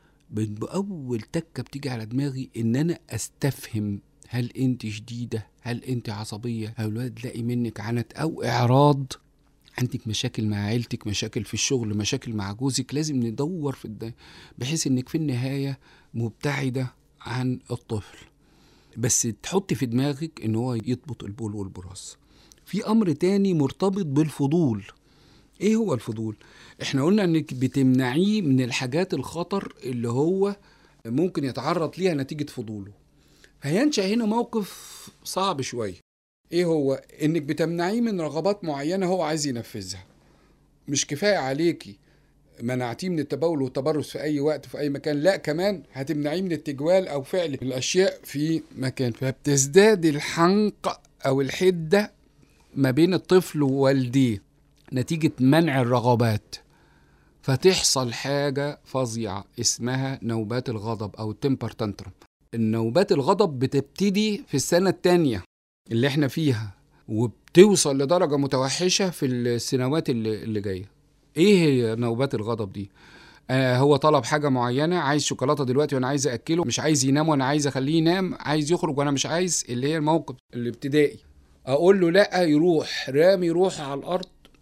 بأول تكة بتيجي على دماغي إن أنا أستفهم هل أنت شديدة هل أنت عصبية هل الولد لاقي منك عنت أو إعراض عندك مشاكل مع عيلتك مشاكل في الشغل مشاكل مع جوزك لازم ندور في الد... بحيث انك في النهاية مبتعدة عن الطفل بس تحطي في دماغك ان هو يضبط البول والبراز في امر تاني مرتبط بالفضول ايه هو الفضول احنا قلنا انك بتمنعيه من الحاجات الخطر اللي هو ممكن يتعرض ليها نتيجة فضوله فينشأ هنا موقف صعب شوية ايه هو انك بتمنعيه من رغبات معينة هو عايز ينفذها مش كفاية عليكي منعتيه من التبول والتبرز في اي وقت في اي مكان لا كمان هتمنعيه من التجوال او فعل الاشياء في مكان فبتزداد الحنق او الحدة ما بين الطفل ووالديه نتيجة منع الرغبات فتحصل حاجة فظيعة اسمها نوبات الغضب أو التمبر تنترم النوبات الغضب بتبتدي في السنة التانية اللي احنا فيها وبتوصل لدرجة متوحشة في السنوات اللي, اللي جاية ايه هي نوبات الغضب دي آه هو طلب حاجة معينة عايز شوكولاتة دلوقتي وانا عايز اكله مش عايز ينام وانا عايز اخليه ينام عايز يخرج وانا مش عايز اللي هي الموقف الابتدائي اقول له لا يروح رامي روحه على الارض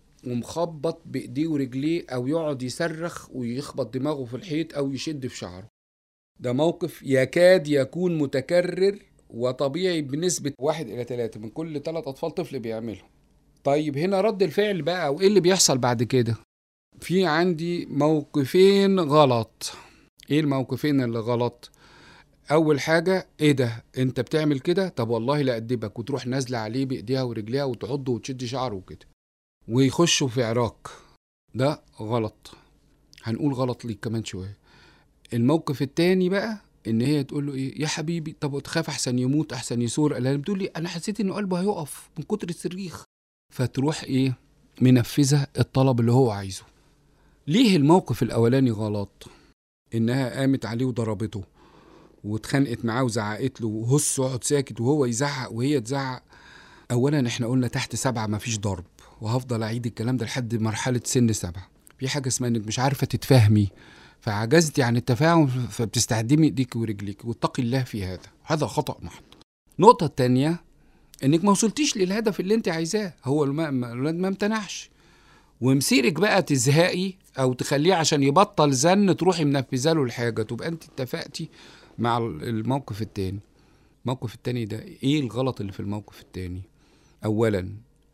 ومخبط بايديه ورجليه او يقعد يصرخ ويخبط دماغه في الحيط او يشد في شعره ده موقف يكاد يكون متكرر وطبيعي بنسبة واحد إلى ثلاثة من كل ثلاث أطفال طفل بيعمله طيب هنا رد الفعل بقى وإيه اللي بيحصل بعد كده في عندي موقفين غلط إيه الموقفين اللي غلط أول حاجة إيه ده أنت بتعمل كده طب والله لا أدبك وتروح نازلة عليه بإيديها ورجليها وتعضه وتشد شعره وكده ويخشوا في عراك ده غلط هنقول غلط ليك كمان شوية الموقف التاني بقى ان هي تقول له ايه يا حبيبي طب وتخاف احسن يموت احسن يثور قال بتقول لي انا حسيت ان قلبه هيقف من كتر الصريخ فتروح ايه منفذه الطلب اللي هو عايزه ليه الموقف الاولاني غلط انها قامت عليه وضربته واتخانقت معاه وزعقت له وهس اقعد ساكت وهو يزعق وهي تزعق اولا احنا قلنا تحت سبعه مفيش ضرب وهفضل اعيد الكلام ده لحد مرحله سن سبعه في حاجه اسمها انك مش عارفه تتفاهمي فعجزتي عن التفاهم فبتستخدمي ايديك ورجليك واتقي الله في هذا هذا خطا محض النقطه الثانيه انك ما وصلتيش للهدف اللي انت عايزاه هو الولاد ما امتنعش ومسيرك بقى تزهقي او تخليه عشان يبطل زن تروحي منفذه له الحاجه تبقى انت اتفقتي مع الموقف التاني الموقف التاني ده ايه الغلط اللي في الموقف التاني اولا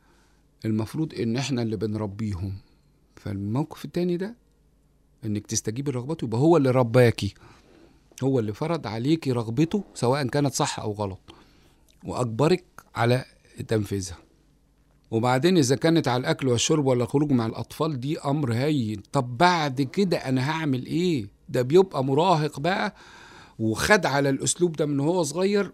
المفروض ان احنا اللي بنربيهم فالموقف التاني ده انك تستجيبي لرغبته يبقى هو اللي رباكي هو اللي فرض عليكي رغبته سواء كانت صح او غلط واجبرك على تنفيذها وبعدين اذا كانت على الاكل والشرب ولا الخروج مع الاطفال دي امر هين طب بعد كده انا هعمل ايه ده بيبقى مراهق بقى وخد على الاسلوب ده من هو صغير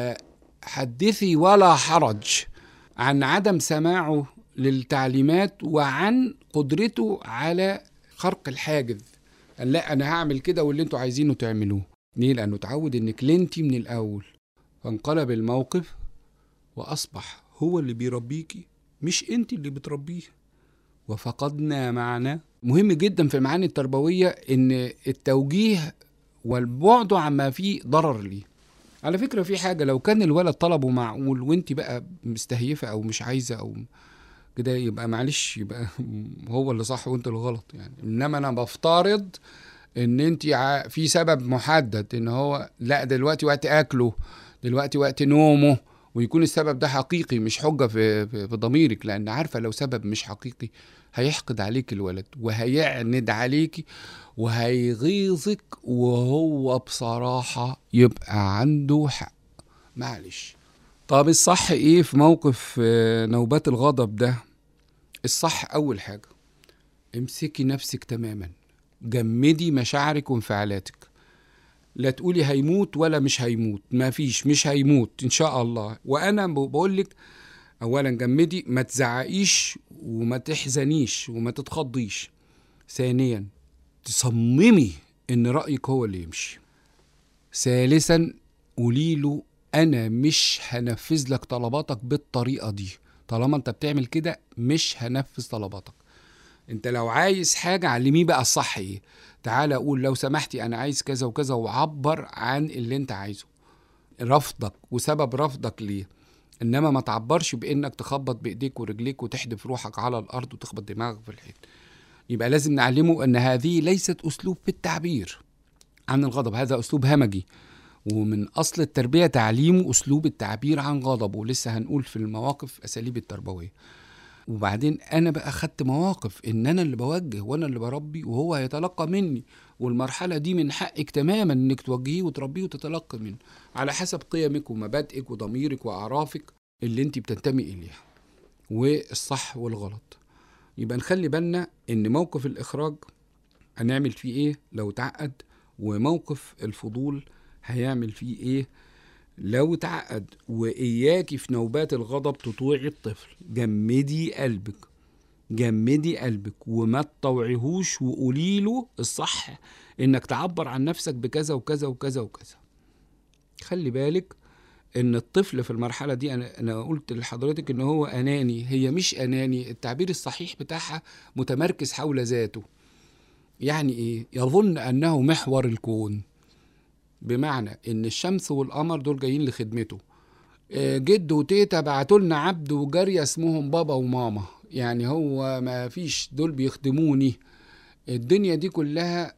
فحدثي ولا حرج عن عدم سماعه للتعليمات وعن قدرته على خرق الحاجز قال لا انا هعمل كده واللي انتوا عايزينه تعملوه ليه لانه اتعود انك لنتي من الاول فانقلب الموقف واصبح هو اللي بيربيكي مش انت اللي بتربيه وفقدنا معنى مهم جدا في المعاني التربوية إن التوجيه والبعد عما فيه ضرر ليه على فكرة في حاجة لو كان الولد طلبه معقول وانت بقى مستهيفة أو مش عايزة أو كده يبقى معلش يبقى هو اللي صح وانت اللي غلط يعني انما انا بفترض ان انت في سبب محدد ان هو لا دلوقتي وقت اكله دلوقتي وقت نومه ويكون السبب ده حقيقي مش حجه في في, في ضميرك لان عارفه لو سبب مش حقيقي هيحقد عليك الولد وهيعند عليكي وهيغيظك وهو بصراحه يبقى عنده حق معلش طب الصح ايه في موقف نوبات الغضب ده الصح اول حاجه امسكي نفسك تماما جمدي مشاعرك وانفعالاتك لا تقولي هيموت ولا مش هيموت ما فيش مش هيموت ان شاء الله وانا بقول لك اولا جمدي ما تزعقيش وما تحزنيش وما تتخضيش ثانيا تصممي ان رايك هو اللي يمشي ثالثا قولي له انا مش هنفذ لك طلباتك بالطريقه دي طالما انت بتعمل كده مش هنفذ طلباتك انت لو عايز حاجه علميه بقى الصح ايه تعالى اقول لو سمحتي انا عايز كذا وكذا وعبر عن اللي انت عايزه رفضك وسبب رفضك ليه انما ما تعبرش بانك تخبط بايديك ورجليك وتحدف روحك على الارض وتخبط دماغك في الحيط يبقى لازم نعلمه ان هذه ليست اسلوب في التعبير عن الغضب هذا اسلوب همجي ومن اصل التربيه تعليمه اسلوب التعبير عن غضبه ولسه هنقول في المواقف اساليب التربويه وبعدين انا بقى خدت مواقف ان انا اللي بوجه وانا اللي بربي وهو هيتلقى مني والمرحله دي من حقك تماما انك توجهيه وتربيه وتتلقى منه على حسب قيمك ومبادئك وضميرك واعرافك اللي انت بتنتمي اليها والصح والغلط يبقى نخلي بالنا ان موقف الاخراج هنعمل فيه ايه لو تعقد وموقف الفضول هيعمل فيه ايه لو تعقد واياكي في نوبات الغضب تطوعي الطفل جمدي قلبك جمدي قلبك وما تطوعيهوش وقولي له الصح انك تعبر عن نفسك بكذا وكذا وكذا وكذا خلي بالك ان الطفل في المرحله دي انا انا قلت لحضرتك ان هو اناني هي مش اناني التعبير الصحيح بتاعها متمركز حول ذاته يعني ايه يظن انه محور الكون بمعنى ان الشمس والقمر دول جايين لخدمته جد وتيتا بعتوا لنا عبد وجارية اسمهم بابا وماما يعني هو ما فيش دول بيخدموني الدنيا دي كلها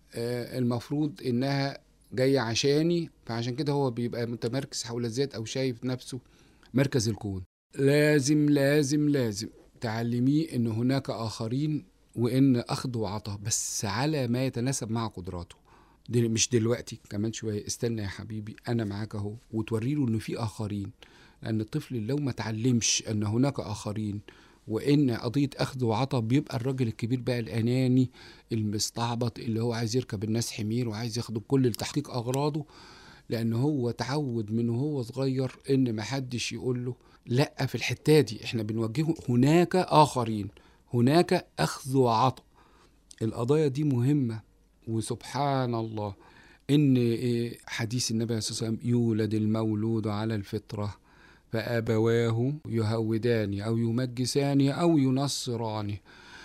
المفروض انها جاية عشاني فعشان كده هو بيبقى متمركز حول الذات او شايف نفسه مركز الكون لازم لازم لازم تعلميه ان هناك اخرين وان اخذ وعطاء بس على ما يتناسب مع قدراته دل مش دلوقتي كمان شويه استنى يا حبيبي انا معاك اهو وتوري له ان في اخرين لان الطفل لو ما تعلمش ان هناك اخرين وان قضيه اخذ وعطاء بيبقى الراجل الكبير بقى الاناني المستعبط اللي هو عايز يركب الناس حمير وعايز ياخد كل لتحقيق اغراضه لان هو تعود من وهو صغير ان محدش يقول له لا في الحته دي احنا بنوجهه هناك اخرين هناك اخذ وعطاء القضايا دي مهمه وسبحان الله ان حديث النبي صلى الله عليه وسلم يولد المولود على الفطره فابواه يهودان او يمجسان او ينصران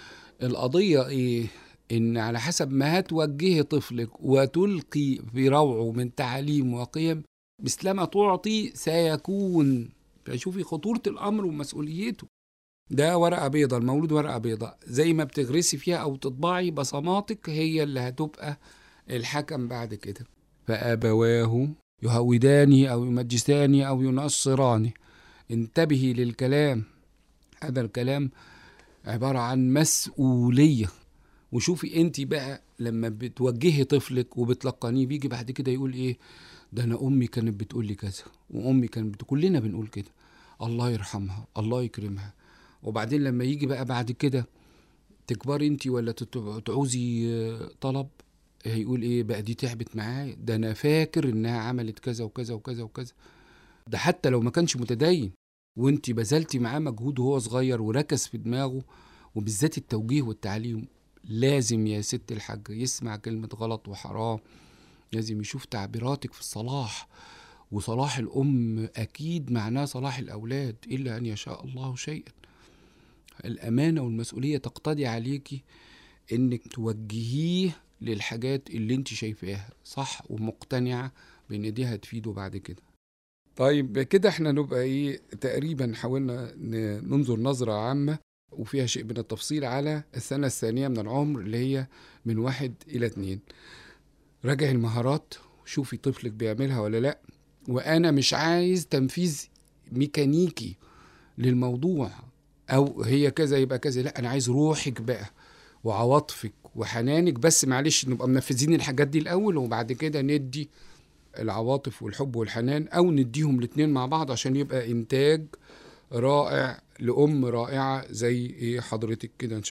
القضيه ايه ان على حسب ما هتوجهي طفلك وتلقي في روعه من تعليم وقيم مثلما تعطي سيكون فشوفي خطوره الامر ومسؤوليته ده ورقة بيضة المولود ورقة بيضة زي ما بتغرسي فيها أو تطبعي بصماتك هي اللي هتبقى الحكم بعد كده فأبواه يهوداني أو يمجساني أو ينصراني انتبهي للكلام هذا الكلام عبارة عن مسؤولية وشوفي انت بقى لما بتوجهي طفلك وبتلقنيه بيجي بعد كده يقول ايه ده انا امي كانت بتقول لي كذا وامي كانت بت... كلنا بنقول كده الله يرحمها الله يكرمها وبعدين لما يجي بقى بعد كده تكبري انت ولا تعوزي طلب هيقول ايه بقى دي تعبت معايا ده انا فاكر انها عملت كذا وكذا وكذا وكذا ده حتى لو ما كانش متدين وانت بذلتي معاه مجهود وهو صغير وركز في دماغه وبالذات التوجيه والتعليم لازم يا ست الحاج يسمع كلمة غلط وحرام لازم يشوف تعبيراتك في الصلاح وصلاح الأم أكيد معناه صلاح الأولاد إلا أن يشاء الله شيئا الامانه والمسؤوليه تقتضي عليكي انك توجهيه للحاجات اللي انت شايفاها صح ومقتنعه بان دي هتفيده بعد كده طيب كده احنا نبقى ايه تقريبا حاولنا ن- ننظر نظرة عامة وفيها شيء من التفصيل على السنة الثانية من العمر اللي هي من واحد إلى اتنين راجع المهارات وشوفي طفلك بيعملها ولا لأ وأنا مش عايز تنفيذ ميكانيكي للموضوع أو هي كذا يبقى كذا لأ أنا عايز روحك بقى وعواطفك وحنانك بس معلش نبقى منفذين الحاجات دي الأول وبعد كده ندي العواطف والحب والحنان او نديهم الاتنين مع بعض عشان يبقى انتاج رائع لام رائعه زي ايه حضرتك كده ان شاء